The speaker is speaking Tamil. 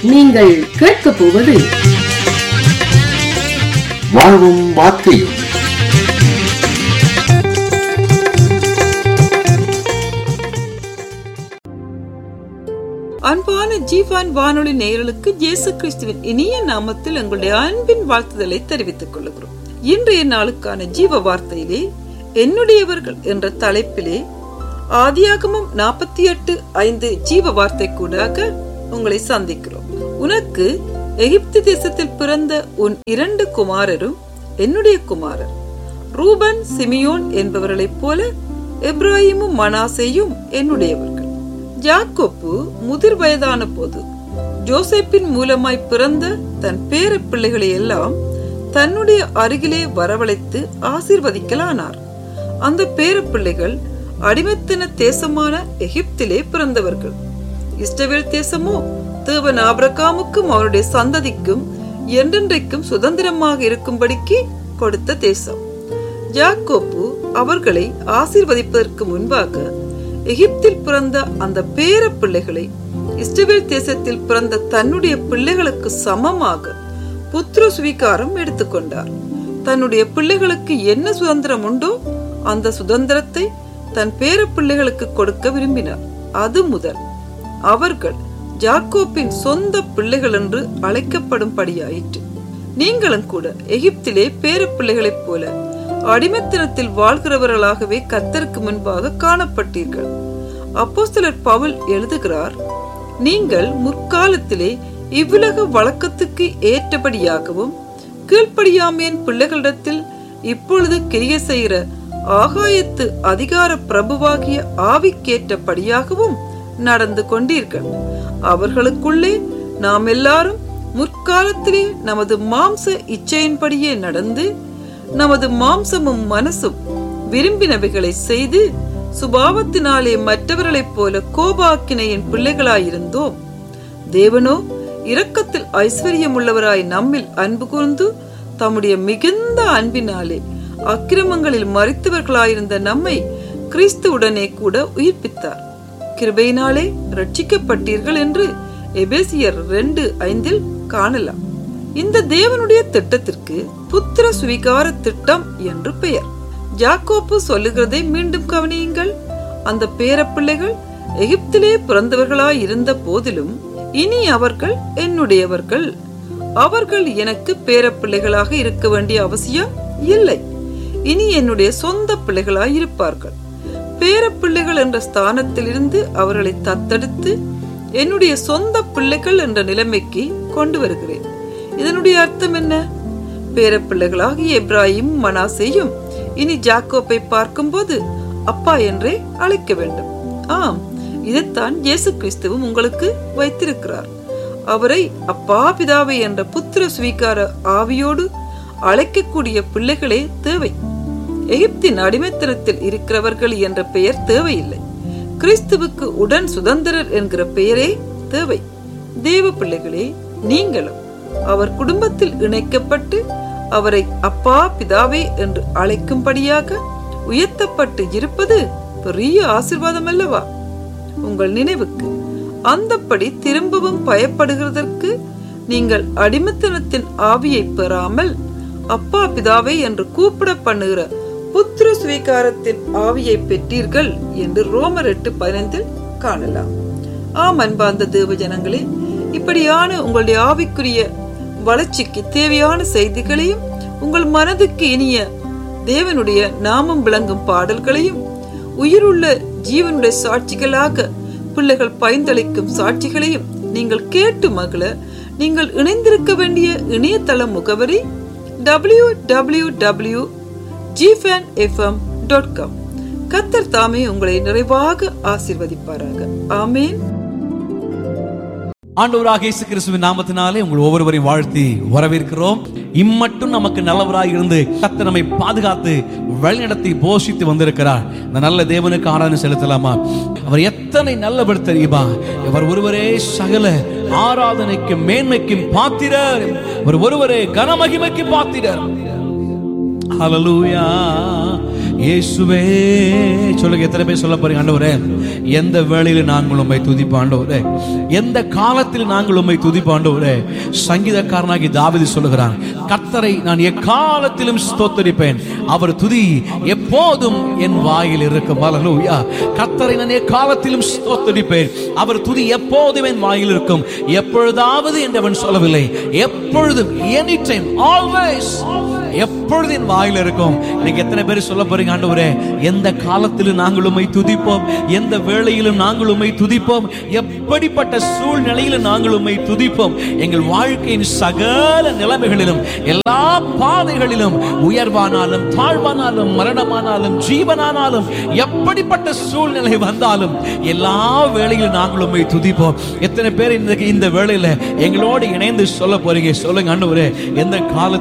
நீங்கள் கேட்கப் போவது வாழ்வும் வார்த்தையும் அன்பான ஜீவான் வானொலி நேயர்களுக்கு இயேசு கிறிஸ்துவின் இனிய நாமத்தில் எங்களுடைய அன்பின் வாழ்த்துதலை தெரிவித்துக் கொள்கிறோம் இன்றைய நாளுக்கான ஜீவ வார்த்தையிலே என்னுடையவர்கள் என்ற தலைப்பிலே ஆதியாகமம் நாற்பத்தி எட்டு ஐந்து ஜீவ வார்த்தை கூடாக உங்களை சந்திக்கிறோம் உனக்கு எகிப்து தேசத்தில் பிறந்த உன் இரண்டு குமாரரும் என்னுடைய குமாரர் ரூபன் சிமியோன் என்பவர்களைப் போல எப்ராஹிமும் மனாசேயும் என்னுடையவர்கள் யாக்கோப்பு முதிர் வயதான போது ஜோசப்பின் மூலமாய் பிறந்த தன் பேர பிள்ளைகளை எல்லாம் தன்னுடைய அருகிலே வரவழைத்து ஆசீர்வதிக்கலானார் அந்த பேர பிள்ளைகள் அடிமைத்தன தேசமான எகிப்திலே பிறந்தவர்கள் இஸ்ரவேல் தேசமோ தேவன் ஆபிரகாமுக்கும் அவருடைய சந்ததிக்கும் என்றென்றைக்கும் சுதந்திரமாக இருக்கும்படிக்கு கொடுத்த தேசம் யாக்கோப்பு அவர்களை ஆசீர்வதிப்பதற்கு முன்பாக எகிப்தில் பிறந்த அந்த பேர பிள்ளைகளை இஸ்ரவேல் தேசத்தில் பிறந்த தன்னுடைய பிள்ளைகளுக்கு சமமாக புத்திர சுவிகாரம் எடுத்துக்கொண்டார் தன்னுடைய பிள்ளைகளுக்கு என்ன சுதந்திரம் உண்டோ அந்த சுதந்திரத்தை தன் பேர பிள்ளைகளுக்கு கொடுக்க விரும்பினார் அது முதல் அவர்கள் ஜாக்கோப்பின் சொந்த பிள்ளைகள் என்று அழைக்கப்படும்படியாயிற்று நீங்களும் கூட எகிப்திலே பேர பிள்ளைகளைப் போல அடிமைத்தனத்தில் வாழ்கிறவர்களாகவே கத்தருக்கு முன்பாக காணப்பட்டீர்கள் அப்போஸ்தலர் பவுல் எழுதுகிறார் நீங்கள் முற்காலத்திலே இவ்வுலக வழக்கத்துக்கு ஏற்றபடியாகவும் கீழ்ப்படியாமையின் பிள்ளைகளிடத்தில் இப்பொழுது கிரிய செய்கிற ஆகாயத்து அதிகார பிரபுவாகிய ஆவிக்கேற்றபடியாகவும் நடந்து கொண்டீர்கள் அவர்களுக்குள்ளே நாம் எல்லாரும் முற்காலத்திலே நமது மாம்ச இச்சையின்படியே நடந்து நமது மாம்சமும் மனசும் விரும்பினவைகளை செய்து சுபாவத்தினாலே மற்றவர்களைப் போல கோபாக்கினையின் பிள்ளைகளாயிருந்தோம் தேவனோ இரக்கத்தில் ஐஸ்வர்யம் உள்ளவராய் நம்மில் அன்பு கூர்ந்து தம்முடைய மிகுந்த அன்பினாலே அக்கிரமங்களில் மறித்தவர்களாயிருந்த நம்மை கிறிஸ்துவுடனே கூட உயிர்ப்பித்தார் கிருபையினாலே ரட்சிக்கப்பட்டீர்கள் என்று எபேசியர் ரெண்டு ஐந்தில் காணலாம் இந்த தேவனுடைய திட்டத்திற்கு புத்திர சுவிகார திட்டம் என்று பெயர் ஜாக்கோப்பு சொல்லுகிறதை மீண்டும் கவனியுங்கள் அந்த பேரப்பிள்ளைகள் எகிப்திலே பிறந்தவர்களாய் இருந்த போதிலும் இனி அவர்கள் என்னுடையவர்கள் அவர்கள் எனக்கு பேரப்பிள்ளைகளாக இருக்க வேண்டிய அவசியம் இல்லை இனி என்னுடைய சொந்த பிள்ளைகளாய் இருப்பார்கள் பேரப்பிள்ளைகள் என்ற ஸ்தானத்தில் இருந்து அவர்களை தத்தெடுத்து என்னுடைய சொந்த பிள்ளைகள் என்ற நிலைமைக்கு கொண்டு வருகிறேன் இதனுடைய அர்த்தம் என்ன பேரப்பிள்ளைகளாகிய எப்ராஹிம் மனாசேயும் இனி ஜாக்கோப்பை பார்க்கும்போது அப்பா என்றே அழைக்க வேண்டும் ஆம் இதைத்தான் இயேசு கிறிஸ்துவும் உங்களுக்கு வைத்திருக்கிறார் அவரை அப்பா பிதாவை என்ற புத்திர சுவீகார ஆவியோடு அழைக்கக்கூடிய பிள்ளைகளே தேவை எகிப்தின் அடிமைத்தனத்தில் இருக்கிறவர்கள் என்ற பெயர் தேவையில்லை கிறிஸ்துவுக்கு உடன் சுதந்திரர் என்கிற பெயரே தேவை தேவ பிள்ளைகளே நீங்களும் அவர் குடும்பத்தில் இணைக்கப்பட்டு அவரை அப்பா பிதாவே என்று அழைக்கும்படியாக உயர்த்தப்பட்டு இருப்பது பெரிய ஆசிர்வாதம் அல்லவா உங்கள் நினைவுக்கு அந்தப்படி திரும்பவும் பயப்படுகிறதற்கு நீங்கள் அடிமத்தனத்தின் ஆவியை பெறாமல் அப்பா பிதாவே என்று கூப்பிட பண்ணுகிற புத்திர சுவீகாரத்தின் ஆவியை பெற்றீர்கள் என்று ரோமர் எட்டு பதினைந்தில் காணலாம் ஆம் அன்பார்ந்த தேவ ஜனங்களே இப்படியான உங்களுடைய ஆவிக்குரிய வளர்ச்சிக்கு தேவையான செய்திகளையும் உங்கள் மனதுக்கு இனிய தேவனுடைய நாமம் விளங்கும் பாடல்களையும் உயிருள்ள ஜீவனுடைய சாட்சிகளாக பிள்ளைகள் பயந்தளிக்கும் சாட்சிகளையும் நீங்கள் கேட்டு மகள நீங்கள் இணைந்திருக்க வேண்டிய இணையதள முகவரி டபிள்யூ டபிள்யூ டபிள்யூ ஜிஃபேன் எஃப்எம் டாட் காம் கத்தர் தாமே உங்களை நிறைவாக ஆசிர்வதிப்பாராக ஆமேன் ஆண்டவராக இயேசு கிறிஸ்துவின் நாமத்தினாலே உங்கள் ஒவ்வொருவரையும் வாழ்த்தி வரவேற்கிறோம் இம்மட்டும் நமக்கு நல்லவராய் இருந்து கத்த நம்மை பாதுகாத்து வழிநடத்தி போஷித்து வந்திருக்கிறார் இந்த நல்ல தேவனுக்கு ஆராதனை செலுத்தலாமா அவர் எத்தனை நல்லவர் தெரியுமா அவர் ஒருவரே சகல ஆராதனைக்கும் மேன்மைக்கும் பாத்திரர் அவர் ஒருவரே கனமகிமைக்கு பாத்திரர் ஹalleluya இயேசுவே சொல்லுங்க எத்தனை பேர் சொல்ல போறீங்க ஆண்டவரே எந்த வேளையில நாங்கள் உண்மை துதிப்பாண்டவரே எந்த காலத்தில் நாங்கள் உண்மை துதிப்பாண்டவரே சங்கீதக்காரனாகி தாவிதி சொல்லுகிறான் கர்த்தரை நான் எக்காலத்திலும் ஸ்தோத்தரிப்பேன் அவர் துதி எப்போதும் என் வாயில் இருக்கும் ஹalleluya கர்த்தரை நான் எக்காலத்திலும் ஸ்தோத்தரிப்பேன் அவர் துதி எப்போதும் என் வாயில் இருக்கும் எப்பொழுதாவது என்று அவன் சொல்லவில்லை எப்பொழுதும் எனி டைம் ஆல்வேஸ் எப்பொழுது என் வாயில் இருக்கும் இன்னைக்கு எத்தனை பேர் சொல்ல போறீங்க ஆண்டவரே எந்த காலத்திலும் நாங்கள் உம்மை துதிப்போம் எந்த வேளையிலும் நாங்கள் உம்மை துதிப்போம் எப்படிப்பட்ட சூழ்நிலையிலும் நாங்கள் உம்மை துதிப்போம் எங்கள் வாழ்க்கையின் சகல நிலைமைகளிலும் எல்லா பாதைகளிலும் உயர்வானாலும் தாழ்வானாலும் மரணமானாலும் ஜீவனானாலும் எப்படிப்பட்ட சூழ்நிலை வந்தாலும் எல்லா வேளையிலும் நாங்கள் உம்மை துதிப்போம் எத்தனை பேர் இந்த இந்த வேளையில எங்களோடு இணைந்து சொல்ல போறீங்க சொல்லுங்க ஆண்டவரே எந்த காலத்தில்